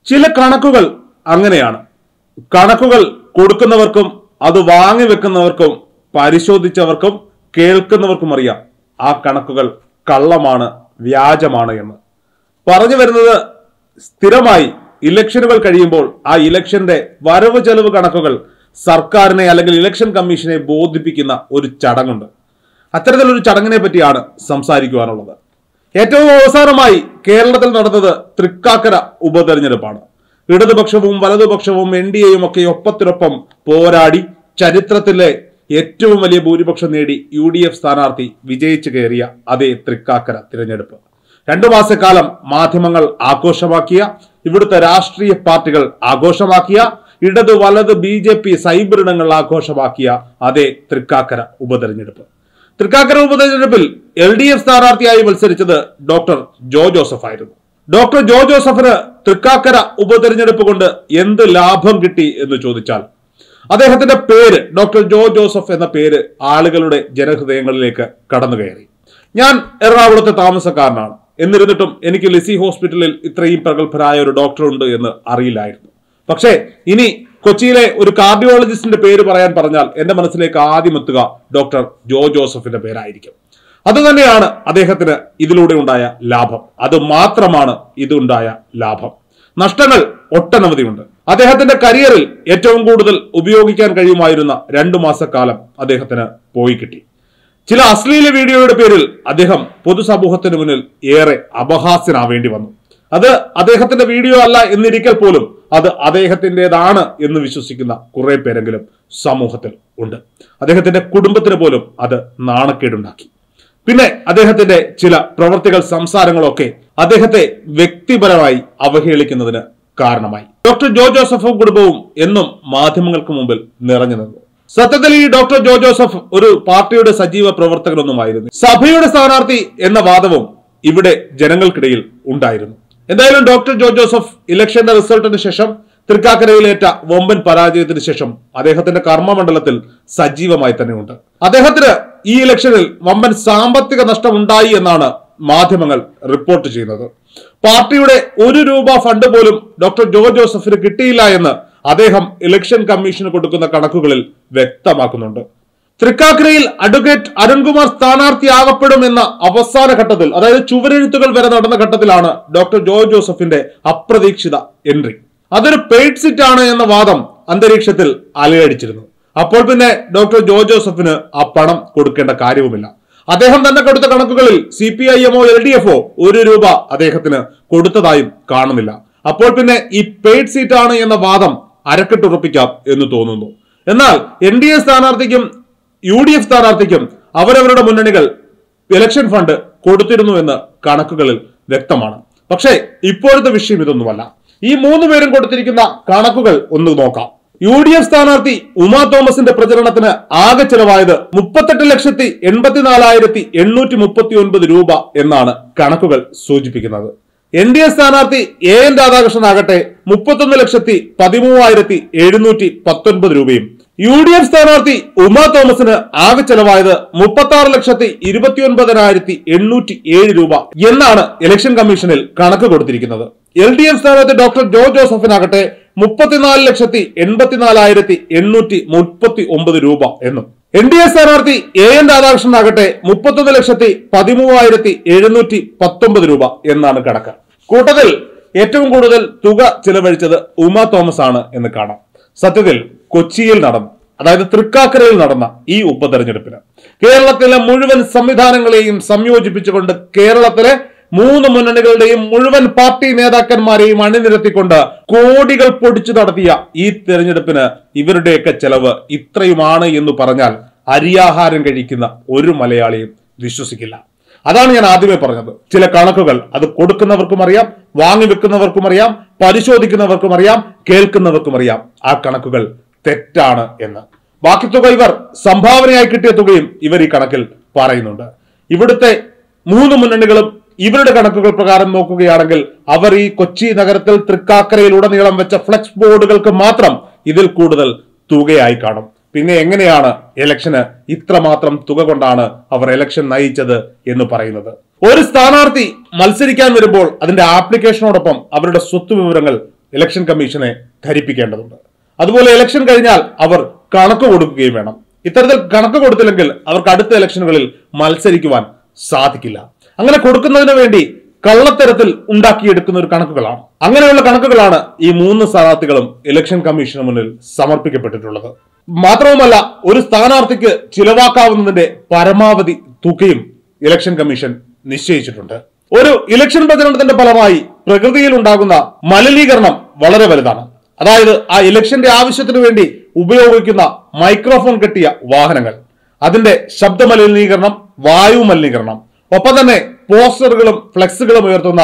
ചില കണക്കുകൾ അങ്ങനെയാണ് കണക്കുകൾ കൊടുക്കുന്നവർക്കും അത് വാങ്ങി വെക്കുന്നവർക്കും പരിശോധിച്ചവർക്കും കേൾക്കുന്നവർക്കും അറിയാം ആ കണക്കുകൾ കള്ളമാണ് വ്യാജമാണ് എന്ന് പറഞ്ഞു വരുന്നത് സ്ഥിരമായി ഇലക്ഷനുകൾ കഴിയുമ്പോൾ ആ ഇലക്ഷന്റെ വരവ് ചെലവ് കണക്കുകൾ സർക്കാരിനെ അല്ലെങ്കിൽ ഇലക്ഷൻ കമ്മീഷനെ ബോധിപ്പിക്കുന്ന ഒരു ചടങ്ങുണ്ട് അത്തരത്തിലൊരു ചടങ്ങിനെ പറ്റിയാണ് സംസാരിക്കുവാനുള്ളത് ഏറ്റവും അവസാനമായി കേരളത്തിൽ നടന്നത് തൃക്കാക്കര ഉപതെരഞ്ഞെടുപ്പാണ് ഇടതുപക്ഷവും വലതുപക്ഷവും എൻ ഡി എയും ഒക്കെ ഒപ്പത്തിനൊപ്പം പോരാടി ചരിത്രത്തിലെ ഏറ്റവും വലിയ ഭൂരിപക്ഷം നേടി യു ഡി എഫ് സ്ഥാനാർത്ഥി വിജയിച്ചു കയറിയ അതേ തൃക്കാക്കര തിരഞ്ഞെടുപ്പ് രണ്ടു മാസക്കാലം മാധ്യമങ്ങൾ ആഘോഷമാക്കിയ ഇവിടുത്തെ രാഷ്ട്രീയ പാർട്ടികൾ ആഘോഷമാക്കിയ ഇടത് വലത് ബി ജെ പി സൈബറിടങ്ങൾ ആഘോഷമാക്കിയ അതേ തൃക്കാക്കര ഉപതെരഞ്ഞെടുപ്പ് തൃക്കാക്കര ഉപതെരഞ്ഞെടുപ്പിൽ എൽ ഡി എഫ് സ്ഥാനാർത്ഥിയായി മത്സരിച്ചത് ഡോക്ടർ ജോ ജോസഫ് ആയിരുന്നു ഡോക്ടർ ജോ ജോസഫിന് തൃക്കാക്കര ഉപതെരഞ്ഞെടുപ്പ് കൊണ്ട് എന്ത് ലാഭം കിട്ടി എന്ന് ചോദിച്ചാൽ അദ്ദേഹത്തിന്റെ പേര് ഡോക്ടർ ജോ ജോസഫ് എന്ന പേര് ആളുകളുടെ ജനഹൃദയങ്ങളിലേക്ക് കടന്നു കയറി ഞാൻ എറണാകുളത്തെ താമസക്കാരനാണ് എന്നിരുന്നിട്ടും എനിക്ക് ലിസി ഹോസ്പിറ്റലിൽ ഇത്രയും പ്രഗത്ഭരായ ഒരു ഡോക്ടർ ഉണ്ട് എന്ന് അറിയില്ലായിരുന്നു പക്ഷേ ഇനി കൊച്ചിയിലെ ഒരു കാർഡിയോളജിസ്റ്റിന്റെ പേര് പറയാൻ പറഞ്ഞാൽ എന്റെ മനസ്സിലേക്ക് ആദ്യം എത്തുക ഡോക്ടർ ജോ ജോസഫിന്റെ പേരായിരിക്കും അതുതന്നെയാണ് അദ്ദേഹത്തിന് ഇതിലൂടെ ഉണ്ടായ ലാഭം അത് മാത്രമാണ് ഇതുണ്ടായ ലാഭം നഷ്ടങ്ങൾ ഒട്ടനവധിയുണ്ട് അദ്ദേഹത്തിന്റെ കരിയറിൽ ഏറ്റവും കൂടുതൽ ഉപയോഗിക്കാൻ കഴിയുമായിരുന്ന രണ്ടു മാസക്കാലം അദ്ദേഹത്തിന് പോയി കിട്ടി ചില അശ്ലീല വീഡിയോയുടെ പേരിൽ അദ്ദേഹം പൊതുസമൂഹത്തിന് മുന്നിൽ ഏറെ അപഹാസ്യനാവേണ്ടി വന്നു അത് അദ്ദേഹത്തിന്റെ വീഡിയോ അല്ല എന്നിരിക്കൽ പോലും അത് അദ്ദേഹത്തിൻ്റെതാണ് എന്ന് വിശ്വസിക്കുന്ന കുറെ പേരെങ്കിലും സമൂഹത്തിൽ ഉണ്ട് അദ്ദേഹത്തിന്റെ കുടുംബത്തിന് പോലും അത് നാണക്കേടുണ്ടാക്കി പിന്നെ അദ്ദേഹത്തിന്റെ ചില പ്രവർത്തികൾ സംസാരങ്ങളൊക്കെ അദ്ദേഹത്തെ വ്യക്തിപരമായി അവഹേളിക്കുന്നതിന് കാരണമായി ഡോക്ടർ ജോ ജോസഫും കുടുംബവും എന്നും മാധ്യമങ്ങൾക്ക് മുമ്പിൽ നിറഞ്ഞു നിന്നു സത്യത്തിൽ ഈ ഡോക്ടർ ജോ ജോസഫ് ഒരു പാർട്ടിയുടെ സജീവ പ്രവർത്തകനൊന്നുമായിരുന്നു സഭയുടെ സ്ഥാനാർത്ഥി എന്ന വാദവും ഇവിടെ ജനങ്ങൾക്കിടയിൽ ഉണ്ടായിരുന്നു എന്തായാലും ഡോക്ടർ ജോ ജോസഫ് ഇലക്ഷന്റെ റിസൾട്ടിന് ശേഷം തൃക്കാക്കരയിലേറ്റ വമ്പൻ പരാജയത്തിന് ശേഷം അദ്ദേഹത്തിന്റെ കർമ്മമണ്ഡലത്തിൽ സജീവമായി തന്നെ ഉണ്ട് അദ്ദേഹത്തിന് ഈ ഇലക്ഷനിൽ വമ്പൻ സാമ്പത്തിക നഷ്ടം ഉണ്ടായി എന്നാണ് മാധ്യമങ്ങൾ റിപ്പോർട്ട് ചെയ്യുന്നത് പാർട്ടിയുടെ ഒരു രൂപ ഫണ്ട് പോലും ഡോക്ടർ ജോ ജോസഫിന് കിട്ടിയില്ല എന്ന് അദ്ദേഹം ഇലക്ഷൻ കമ്മീഷന് കൊടുക്കുന്ന കണക്കുകളിൽ വ്യക്തമാക്കുന്നുണ്ട് തൃക്കാക്കരയിൽ അഡ്വക്കേറ്റ് അരുൺകുമാർ സ്ഥാനാർത്ഥിയാകപ്പെടും എന്ന അവസാന ഘട്ടത്തിൽ അതായത് ചുവരെഴുത്തുകൾ വരെ നടന്ന ഘട്ടത്തിലാണ് ഡോക്ടർ ജോ ജോസഫിന്റെ അപ്രതീക്ഷിത എൻട്രി അതൊരു പെയ്ഡ് സിറ്റ് ആണ് എന്ന വാദം അന്തരീക്ഷത്തിൽ അലയടിച്ചിരുന്നു അപ്പോൾ പിന്നെ ഡോക്ടർ ജോ ജോസഫിന് ആ പണം കൊടുക്കേണ്ട കാര്യവുമില്ല അദ്ദേഹം തന്നെ കൊടുത്ത കണക്കുകളിൽ സി പി ഐ എമ്മോ എൽ ഡി എഫോ ഒരു രൂപ അദ്ദേഹത്തിന് കൊടുത്തതായും കാണുന്നില്ല അപ്പോൾ പിന്നെ ഈ പെയ്ഡ് സീറ്റ് ആണ് എന്ന വാദം അരക്കെട്ടുറപ്പിക്കാം എന്ന് തോന്നുന്നു എന്നാൽ എൻ ഡി എ സ്ഥാനാർത്ഥിക്കും യു ഡി എഫ് സ്ഥാനാർത്ഥിക്കും അവരവരുടെ മുന്നണികൾ ഇലക്ഷൻ ഫണ്ട് കൊടുത്തിരുന്നു എന്ന് കണക്കുകളിൽ വ്യക്തമാണ് പക്ഷേ ഇപ്പോഴത്തെ വിഷയം ഇതൊന്നുമല്ല ഈ മൂന്ന് പേരും കൊടുത്തിരിക്കുന്ന കണക്കുകൾ ഒന്ന് നോക്കാം യു ഡി എഫ് സ്ഥാനാർത്ഥി ഉമാ തോമസിന്റെ പ്രചരണത്തിന് ആകെ ചെലവായത് മുപ്പത്തെട്ട് ലക്ഷത്തി എൺപത്തിനാലായിരത്തി എണ്ണൂറ്റി മുപ്പത്തി ഒൻപത് രൂപ എന്നാണ് കണക്കുകൾ സൂചിപ്പിക്കുന്നത് എൻ ഡി എ സ്ഥാനാർത്ഥി എ എൻ രാധാകൃഷ്ണൻ ആകട്ടെ മുപ്പത്തൊന്ന് ലക്ഷത്തി പതിമൂവായിരത്തി എഴുന്നൂറ്റി പത്തൊൻപത് രൂപയും യു ഡി എഫ് സ്ഥാനാർത്ഥി ഉമാ തോമസിന് ആകെ ചെലവായത് മുപ്പത്തി ആറ് ലക്ഷത്തി ഇരുപത്തി ഒൻപതിനായിരത്തി എണ്ണൂറ്റി ഏഴ് രൂപ എന്നാണ് ഇലക്ഷൻ കമ്മീഷനിൽ കണക്ക് കൊടുത്തിരിക്കുന്നത് എൽ ഡി എഫ് സ്ഥാനാർത്ഥി ഡോക്ടർ ജോ ജോസഫിനാകട്ടെ മുപ്പത്തിനാല് ലക്ഷത്തി എൺപത്തിനാലായിരത്തി എണ്ണൂറ്റി മുപ്പത്തി ഒമ്പത് രൂപ എന്നും എൻ ഡി എ സ്ഥാനാർത്ഥി എ എൻ രാധാകൃഷ്ണനാകട്ടെ മുപ്പത്തൊന്ന് ലക്ഷത്തി പതിമൂവായിരത്തി എഴുന്നൂറ്റി പത്തൊമ്പത് രൂപ എന്നാണ് കണക്ക് കൂട്ടത്തിൽ ഏറ്റവും കൂടുതൽ തുക ചിലവഴിച്ചത് ഉമ തോമസ് ആണ് എന്ന് കാണാം സത്യത്തിൽ കൊച്ചിയിൽ നടന്ന അതായത് തൃക്കാക്കരയിൽ നടന്ന ഈ ഉപതെരഞ്ഞെടുപ്പിന് കേരളത്തിലെ മുഴുവൻ സംവിധാനങ്ങളെയും സംയോജിപ്പിച്ചുകൊണ്ട് കേരളത്തിലെ മൂന്ന് മുന്നണികളുടെയും മുഴുവൻ പാർട്ടി നേതാക്കന്മാരെയും അണിനിരത്തിക്കൊണ്ട് കോടികൾ പൊടിച്ചു നടത്തിയ ഈ തെരഞ്ഞെടുപ്പിന് ഇവരുടെയൊക്കെ ചെലവ് ഇത്രയുമാണ് എന്ന് പറഞ്ഞാൽ അരിയാഹാരം കഴിക്കുന്ന ഒരു മലയാളിയും വിശ്വസിക്കില്ല അതാണ് ഞാൻ ആദ്യമേ പറഞ്ഞത് ചില കണക്കുകൾ അത് കൊടുക്കുന്നവർക്കും അറിയാം വാങ്ങി വെക്കുന്നവർക്കും അറിയാം പരിശോധിക്കുന്നവർക്കും അറിയാം കേൾക്കുന്നവർക്കും അറിയാം ആ കണക്കുകൾ തെറ്റാണ് എന്ന് ബാക്കി തുക ഇവർ സംഭാവനയായി കിട്ടിയ തുകയും ഇവർ ഈ കണക്കിൽ പറയുന്നുണ്ട് ഇവിടുത്തെ മൂന്ന് മുന്നണികളും ഇവരുടെ കണക്കുകൾ പ്രകാരം നോക്കുകയാണെങ്കിൽ അവർ ഈ കൊച്ചി നഗരത്തിൽ തൃക്കാക്കരയിലുടനീളം വെച്ച ഫ്ലെക്സ് ബോർഡുകൾക്ക് മാത്രം ഇതിൽ കൂടുതൽ തുകയായി കാണും പിന്നെ എങ്ങനെയാണ് ഇലക്ഷന് ഇത്രമാത്രം തുക കൊണ്ടാണ് അവർ ഇലക്ഷൻ നയിച്ചത് എന്ന് പറയുന്നത് ഒരു സ്ഥാനാർത്ഥി മത്സരിക്കാൻ വരുമ്പോൾ അതിന്റെ ആപ്ലിക്കേഷനോടൊപ്പം അവരുടെ സ്വത്ത് വിവരങ്ങൾ ഇലക്ഷൻ കമ്മീഷനെ ധരിപ്പിക്കേണ്ടതുണ്ട് അതുപോലെ ഇലക്ഷൻ കഴിഞ്ഞാൽ അവർ കണക്ക് കൊടുക്കുകയും വേണം ഇത്തരത്തിൽ കണക്ക് കൊടുത്തില്ലെങ്കിൽ അവർക്ക് അടുത്ത ഇലക്ഷനുകളിൽ മത്സരിക്കുവാൻ സാധിക്കില്ല അങ്ങനെ കൊടുക്കുന്നതിന് വേണ്ടി കള്ളത്തരത്തിൽ ഉണ്ടാക്കിയെടുക്കുന്ന ഒരു കണക്കുകളാണ് അങ്ങനെയുള്ള കണക്കുകളാണ് ഈ മൂന്ന് സ്ഥാനാർത്ഥികളും ഇലക്ഷൻ കമ്മീഷന് മുന്നിൽ സമർപ്പിക്കപ്പെട്ടിട്ടുള്ളത് മാത്രവുമല്ല ഒരു സ്ഥാനാർത്ഥിക്ക് ചിലവാക്കാവുന്നതിന്റെ പരമാവധി തുകയും ഇലക്ഷൻ കമ്മീഷൻ നിശ്ചയിച്ചിട്ടുണ്ട് ഒരു ഇലക്ഷൻ പ്രചരണത്തിന്റെ ഫലമായി പ്രകൃതിയിൽ ഉണ്ടാകുന്ന മലിനീകരണം വളരെ വലുതാണ് അതായത് ആ ഇലക്ഷന്റെ ആവശ്യത്തിന് വേണ്ടി ഉപയോഗിക്കുന്ന മൈക്രോഫോൺ കെട്ടിയ വാഹനങ്ങൾ അതിന്റെ ശബ്ദ മലിനീകരണം വായു മലിനീകരണം ഒപ്പം തന്നെ പോസ്റ്ററുകളും ഫ്ലെക്സുകളും ഉയർത്തുന്ന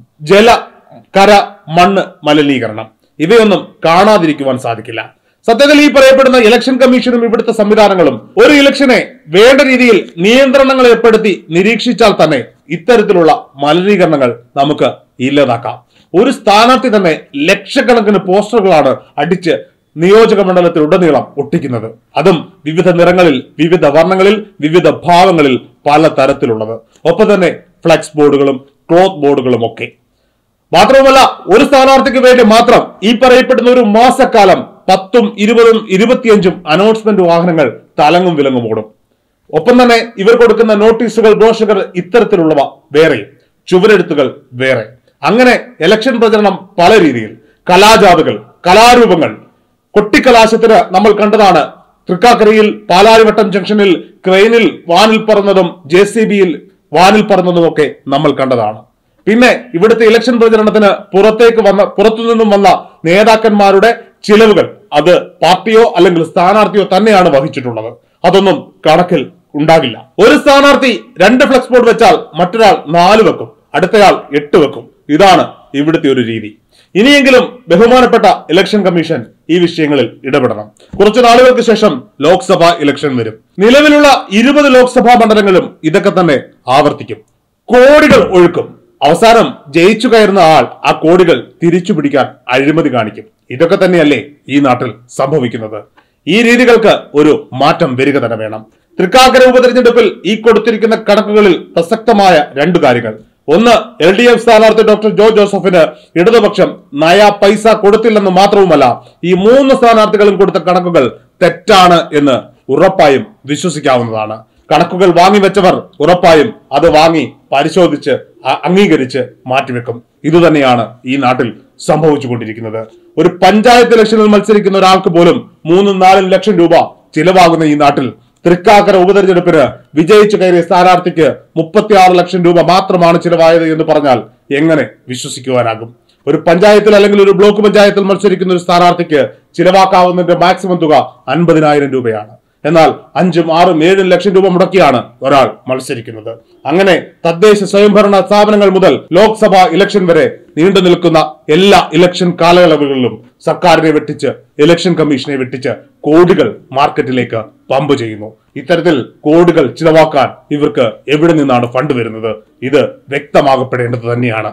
ജല കര മണ്ണ് മലിനീകരണം ഇവയൊന്നും കാണാതിരിക്കുവാൻ സാധിക്കില്ല സത്യത്തിൽ ഈ പറയപ്പെടുന്ന ഇലക്ഷൻ കമ്മീഷനും ഇവിടുത്തെ സംവിധാനങ്ങളും ഒരു ഇലക്ഷനെ വേണ്ട രീതിയിൽ നിയന്ത്രണങ്ങൾ ഏർപ്പെടുത്തി നിരീക്ഷിച്ചാൽ തന്നെ ഇത്തരത്തിലുള്ള മലിനീകരണങ്ങൾ നമുക്ക് ഇല്ലാതാക്കാം ഒരു സ്ഥാനാർത്ഥി തന്നെ ലക്ഷക്കണക്കിന് പോസ്റ്ററുകളാണ് അടിച്ച് നിയോജക മണ്ഡലത്തിൽ ഉടനീളം ഒട്ടിക്കുന്നത് അതും വിവിധ നിറങ്ങളിൽ വിവിധ വർണ്ണങ്ങളിൽ വിവിധ ഭാവങ്ങളിൽ പല തരത്തിലുള്ളത് ഒപ്പം തന്നെ ഫ്ലെക്സ് ബോർഡുകളും ക്ലോത്ത് ബോർഡുകളും ഒക്കെ മാത്രവുമല്ല ഒരു സ്ഥാനാർത്ഥിക്ക് വേണ്ടി മാത്രം ഈ പറയപ്പെടുന്ന ഒരു മാസക്കാലം പത്തും ഇരുപതും ഇരുപത്തിയഞ്ചും അനൗൺസ്മെന്റ് വാഹനങ്ങൾ തലങ്ങും വിലങ്ങും ഓടും ഒപ്പം തന്നെ ഇവർ കൊടുക്കുന്ന നോട്ടീസുകൾ ബ്രോഷുകൾ ഇത്തരത്തിലുള്ളവ വേറെയും ചുവരെഴുത്തുകൾ വേറെ അങ്ങനെ ഇലക്ഷൻ പ്രചരണം പല രീതിയിൽ കലാജാഥകൾ കലാരൂപങ്ങൾ കൊട്ടിക്കലാശത്തിന് നമ്മൾ കണ്ടതാണ് തൃക്കാക്കരയിൽ പാലാരിവട്ടം ജംഗ്ഷനിൽ ക്രെയിനിൽ വാനിൽ പറന്നതും ജെ സി ബിയിൽ വാനിൽ പറന്നതും ഒക്കെ നമ്മൾ കണ്ടതാണ് പിന്നെ ഇവിടുത്തെ ഇലക്ഷൻ പ്രചരണത്തിന് പുറത്തേക്ക് വന്ന പുറത്തുനിന്നും വന്ന നേതാക്കന്മാരുടെ ചിലവുകൾ അത് പാർട്ടിയോ അല്ലെങ്കിൽ സ്ഥാനാർത്ഥിയോ തന്നെയാണ് വഹിച്ചിട്ടുള്ളത് അതൊന്നും കണക്കിൽ ഉണ്ടാകില്ല ഒരു സ്ഥാനാർത്ഥി രണ്ട് ഫ്ലെക്സ് ബോർഡ് വെച്ചാൽ മറ്റൊരാൾ നാല് വെക്കും അടുത്തയാൾ എട്ട് വെക്കും ഇതാണ് ഇവിടുത്തെ ഒരു രീതി ഇനിയെങ്കിലും ബഹുമാനപ്പെട്ട ഇലക്ഷൻ കമ്മീഷൻ ഈ വിഷയങ്ങളിൽ ഇടപെടണം കുറച്ചു നാളുകൾക്ക് ശേഷം ലോക്സഭാ ഇലക്ഷൻ വരും നിലവിലുള്ള ഇരുപത് ലോക്സഭാ മണ്ഡലങ്ങളും ഇതൊക്കെ തന്നെ ആവർത്തിക്കും കോടികൾ ഒഴുക്കും അവസാനം ജയിച്ചു കയറുന്ന ആൾ ആ കോടികൾ തിരിച്ചു പിടിക്കാൻ അഴിമതി കാണിക്കും ഇതൊക്കെ തന്നെയല്ലേ ഈ നാട്ടിൽ സംഭവിക്കുന്നത് ഈ രീതികൾക്ക് ഒരു മാറ്റം വരിക തന്നെ വേണം തൃക്കാക്കര ഉപതെരഞ്ഞെടുപ്പിൽ ഈ കൊടുത്തിരിക്കുന്ന കണക്കുകളിൽ പ്രസക്തമായ രണ്ടു കാര്യങ്ങൾ ഒന്ന് എൽ ഡി എഫ് സ്ഥാനാർത്ഥി ഡോക്ടർ ജോ ജോസഫിന് ഇടതുപക്ഷം നയ പൈസ കൊടുത്തില്ലെന്ന് മാത്രവുമല്ല ഈ മൂന്ന് സ്ഥാനാർത്ഥികളും കൊടുത്ത കണക്കുകൾ തെറ്റാണ് എന്ന് ഉറപ്പായും വിശ്വസിക്കാവുന്നതാണ് കണക്കുകൾ വാങ്ങിവെച്ചവർ ഉറപ്പായും അത് വാങ്ങി പരിശോധിച്ച് അ- അംഗീകരിച്ച് മാറ്റിവെക്കും ഇതുതന്നെയാണ് ഈ നാട്ടിൽ സംഭവിച്ചുകൊണ്ടിരിക്കുന്നത് ഒരു പഞ്ചായത്ത് ഇലക്ഷനിൽ മത്സരിക്കുന്ന ഒരാൾക്ക് പോലും മൂന്നും നാലും ലക്ഷം രൂപ ചിലവാകുന്ന ഈ നാട്ടിൽ തൃക്കാക്കര ഉപതെരഞ്ഞെടുപ്പിന് വിജയിച്ചു കയറിയ സ്ഥാനാർത്ഥിക്ക് മുപ്പത്തിയാറ് ലക്ഷം രൂപ മാത്രമാണ് ചിലവായത് എന്ന് പറഞ്ഞാൽ എങ്ങനെ വിശ്വസിക്കുവാനാകും ഒരു പഞ്ചായത്തിൽ അല്ലെങ്കിൽ ഒരു ബ്ലോക്ക് പഞ്ചായത്തിൽ മത്സരിക്കുന്ന ഒരു സ്ഥാനാർത്ഥിക്ക് ചിലവാക്കാവുന്നതിന്റെ മാക്സിമം തുക അൻപതിനായിരം രൂപയാണ് എന്നാൽ അഞ്ചും ആറും ഏഴും ലക്ഷം രൂപ മുടക്കിയാണ് ഒരാൾ മത്സരിക്കുന്നത് അങ്ങനെ തദ്ദേശ സ്വയംഭരണ സ്ഥാപനങ്ങൾ മുതൽ ലോക്സഭാ ഇലക്ഷൻ വരെ നീണ്ടു നിൽക്കുന്ന എല്ലാ ഇലക്ഷൻ കാലയളവുകളിലും സർക്കാരിനെ വെട്ടിച്ച് ഇലക്ഷൻ കമ്മീഷനെ വെട്ടിച്ച് കോടികൾ മാർക്കറ്റിലേക്ക് പമ്പ് ചെയ്യുന്നു ഇത്തരത്തിൽ കോടികൾ ചിലവാക്കാൻ ഇവർക്ക് എവിടെ നിന്നാണ് ഫണ്ട് വരുന്നത് ഇത് വ്യക്തമാകപ്പെടേണ്ടത് തന്നെയാണ്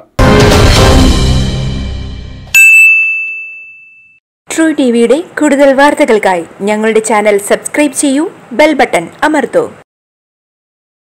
ട്രൂ ടി വിയുടെ കൂടുതൽ വാർത്തകൾക്കായി ഞങ്ങളുടെ ചാനൽ സബ്സ്ക്രൈബ് ചെയ്യൂ ബെൽ ബട്ടൺ അമർത്തൂ